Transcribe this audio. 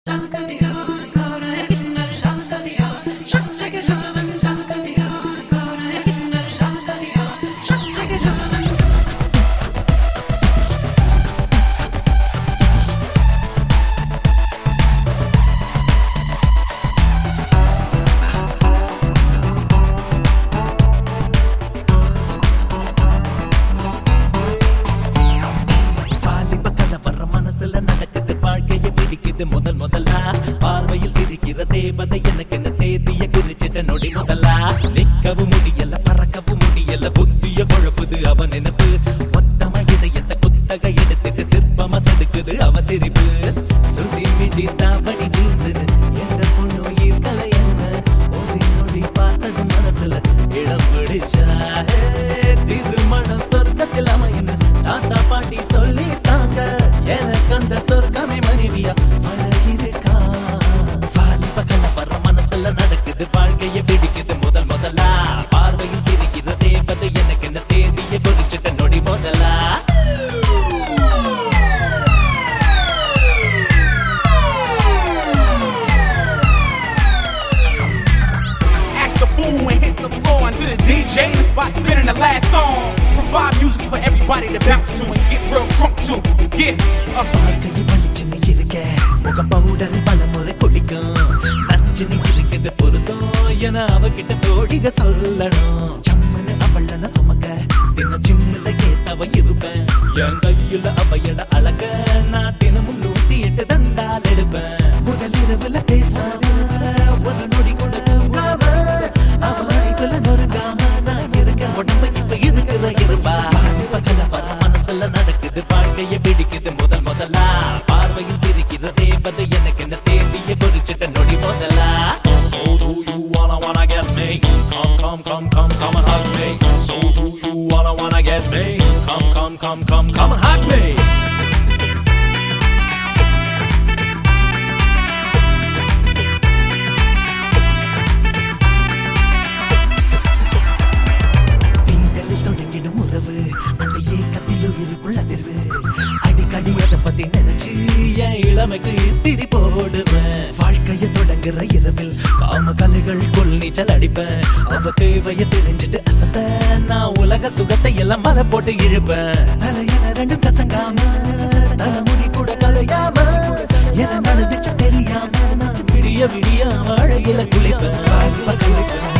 வாலிப கதை வர்ற மனசுல நடக்குது வாழ்க்கைய பிடிக்குது முதல் முதலா பார்வையில் சிரிக்கிற தேவதை எனக்கு என்ன தேதிய குறிச்சிட்ட நொடி முதலா நிக்கவும் முடியல பறக்கவும் முடியல புத்திய குழப்புது அவ நினைப்பு மொத்தமா இதயத்தை குத்தக எடுத்துட்டு சிற்பமா செதுக்குது அவ சிரிப்பு சுடி மிடி தாவடி ஜீன்ஸ் எந்த பொண்ணு ஈர்க்கல என்ன ஒரு நொடி பார்த்தது மனசுல இடம் பிடிச்சா திருமணம் சொர்க்கத்தில் அமையன தாத்தா பாட்டி சொல்லிட்டாங்க எனக்கு அந்த சொர்க்கமே மனைவியா இருக்கா வாலிப கலவர மனசுல நடக்குது வாழ்க்கைய பிடிக்குது முதல் முதலா பார்வையில் சிரிக்குது தேவதை எனக்கு இந்த தேதியை குறிச்சிட்ட நொடி முதலா Act the fool and hit the floor until the DJ and the spot spinning the last song. Provide music for everybody to bounce to and get real crunk to. Get up. பார்க்கையில் பளிச்சுன்னு இருக்க முகம் powder பல முறை குளிக்கும் நச்சுன்னு இருக்குது பொருத்தம் என அவகிட்ட தோழிக சொல்லணும் சம்மனு அவளன சுமக்க தினம் சிம்மில கேத்தவ இருப்பேன் என் கையில அவையட அழக நான் தினமும் நூத்தி எட்டு தண்டால் எடுப்பேன் முதல் இரவுல பேசாம ஒரு நொடி கூட தூங்காம அவ அழைப்புல நொறுங்காம நான் இருக்க உடம்பு இப்ப இருக்கிற இருப்பா பகல பர மனசுல நடக்குது வாழ்க்கைய பிடிக்குது முதல் முதலா பார்வையில் சிரிக்கிற தேவதை எனக்கு என்ன தேதிய குறிச்சிட்ட நொடி முதலா So do you wanna wanna get me? Come come come come come and hug me. So do you wanna wanna get me? Come come come come come and hug me. தீண்டலில் தொடங்கிடும் உறவு அந்த ஏக்கத்தில் உயிருக்குள் அதிர்வு அடிக்கடி அதை பத்தி நினைச்சு என் இளமைக்கு இஸ்திரி போடுவேன் வாழ்க்கைய தொடங்குற இரவில் காம கலைகள் கொள் நீச்சல் அடிப்பேன் அவ தேவைய தெரிஞ்சுட்டு அசத்த நான் உலக சுகத்தை எல்லாம் மலை போட்டு இழுப்பேன் தலையில ரெண்டும் கசங்காம தலைமுடி கூட கலையாம என நடந்துச்சு தெரியாம நான் விடிய விடிய வாழையில குளிப்பேன்